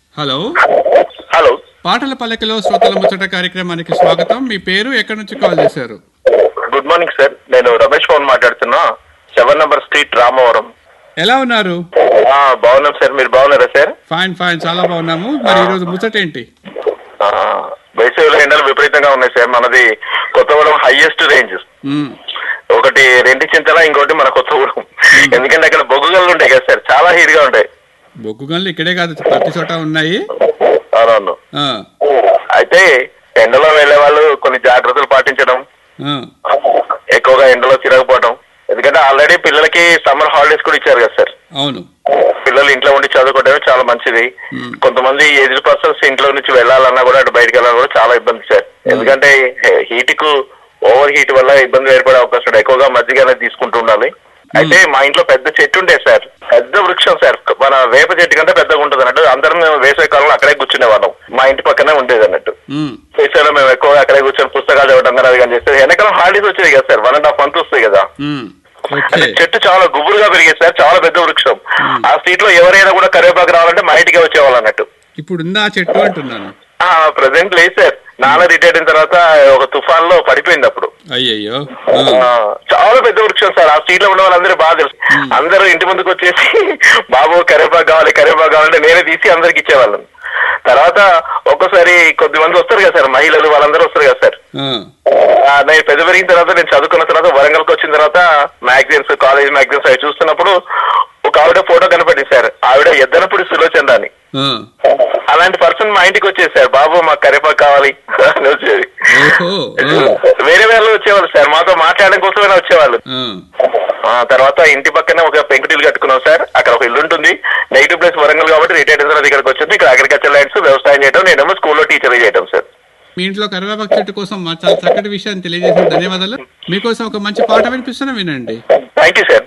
Hello hello పాటల పల్లకిలో శ్రోతల ముచ్చట కార్యక్రమానికి స్వాగతం మీ పేరు ఎక్కడి నుంచి కాల్ చేశారు గుడ్ మార్నింగ్ సార్ నేను రమేష్ పవన్ మాట్లాడుతున్నా సెవెన్ నంబర్ స్ట్రీట్ రామవరం ఎలా ఉన్నారు ఆ, బాగున్నాం సార్ మీరు బాగున్నారా సార్ ఫైన్ ఫైన్ చాలా బాగున్నాము మరి ఈరోజు ముచ్చట ఏంటి ఆ, వేసవిలో ఎండలు విపరీతంగా ఉన్నాయి సార్ మనది కొత్తగూడెం హైయెస్ట్ రేంజ్ మ్మ్. ఒకటి రెండు చింతల ఇంకోటి మన కొత్తగూడెం ఎందుకంటే అక్కడ బొగ్గుగల్లు ఉంటాయి కదా సార్ చాలా హీట్ గా ఉంటాయి బొగ్గు గన్లు ఇక్కడే కాదు ప్రతి చోట ఉన్నాయి అవునవును ఆ, అయితే ఎండలో వెళ్లే వాళ్ళు కొన్ని జాగ్రత్తలు పాటించడం ఆ, ఎక్కువగా ఎండలో తిరగపోవడం ఎందుకంటే ఆల్రెడీ పిల్లలకి సమ్మర్ హాలిడేస్ కూడా ఇచ్చారు కదా సార్ అవును పిల్లలు ఇంట్లో ఉండి చదువుకోవడమే చాలా మంచిది మ్మ్. కొంతమంది ఏజ్డ్ పర్సన్స్ ఇంట్లో నుంచి వెళ్ళాలన్నా కూడా అటు బయటకు వెళ్ళాలన్నా కూడా చాలా ఇబ్బంది సార్ ఎందుకంటే హీట్ కు ఓవర్ హీట్ వల్ల ఇబ్బంది ఏర్పడే అవకాశం ఉంది. ఎక్కువగా మజ్జిగ అనేది తీసుకుంటూ ఉండాలి అయితే మా ఇంట్లో పెద్ద చెట్టు ఉండే సార్ పెద్ద వృక్షం సార్ మన వేప చెట్టు కంటే పెద్దగా ఉంటుంది అన్నట్టు అందరం మేము వేసవి కాలంలో అక్కడే కూర్చునే వాళ్ళం మా ఇంటి పక్కనే ఉండేది అన్నట్టు మ్మ్. వేసవిలో మేము ఎక్కువగా అక్కడే కూర్చొని పుస్తకాలు చదవడం కానీ అది కానీ చేస్తే వెనకాల హాలిడేస్ వచ్చాయి కదా sir one and half month వస్తాయి కదా మ్మ్. అంటే ఓకే చెట్టు చాలా గుబురుగా పెరిగేది సార్ చాలా పెద్ద వృక్షం ఆ సీట్ లో ఎవరైనా కూడా కరివేపాకు రావాలంటే మా ఇంటికే వచ్చేవాళ్ళు అన్నట్టు ఇప్పుడు ఉందా ఆ చెట్టు అంటున్నాను ఆ ప్రజెంట్ లేదు సార్ నాన్న రిటైర్ అయిన తర్వాత ఒక తుఫాన్ లో పడిపోయింది అప్పుడు అయ్యయ్యో ఆ, ఆ, చాలా పెద్ద వృక్షం సార్ ఆ సీట్ లో ఉన్న వాళ్ళందరూ బాగా తెలుసు అందరూ ఇంటి ముందుకు వచ్చేసి బాబు కరివేపాకు కావాలి కరివేపాకు కావాలంటే నేనే తీసి అందరికి ఇచ్చేవాళ్ళం తర్వాత ఒక్కోసారి కొద్ది మంది వస్తారు కదా సార్ మహిళలు వాళ్ళందరూ వస్తారు కదా సార్ ఆ, ఆ, నేను పెద్ద పెరిగిన తర్వాత నేను చదువుకున్న తర్వాత వరంగల్కి వచ్చిన తర్వాత మ్యాగజైన్స్ కాలేజ్ మ్యాగజైన్స్ అవి చూస్తున్నప్పుడు ఒక ఆవిడ ఫోటో కనపడింది సార్ ఆవిడ ఎద్దనపూడి సులోచన అని ఆ. అలాంటి పర్సన్ మా ఇంటికి వచ్చేది సార్ బాబు మాకు కరివేపాకు కావాలి అని వచ్చేది ఓహో ఆ, వేరే వాళ్ళు వచ్చేవాళ్ళు సార్ మాతో మాట్లాడడం కోసమైనా వచ్చేవాళ్ళు ఆ. ఆ తర్వాత ఇంటి పక్కనే ఒక పెంకుటిల్లు కట్టుకున్నాం సార్ అక్కడ ఒక ఇల్లు ఉంటుంది నెగిటివ్ ప్లేస్ వరంగల్ కాబట్టి రిటైర్డ్ అయిన తర్వాత ఇక్కడికి వచ్చింది ఇక్కడ అగ్రికల్చర్ ల్యాండ్స్ వ్యవసాయం చేయడం నేనేమో స్కూల్లో టీచర్ చేయడం సార్ మీ ఇంట్లో కరివేపాకు చెట్టు కోసం మా చాలా చక్కటి విషయాన్ని తెలియజేసిన ధన్యవాదాలు మీకోసం ఒక మంచి పాట వినిపిస్తున్నా వినండి థ్యాంక్ యూ సార్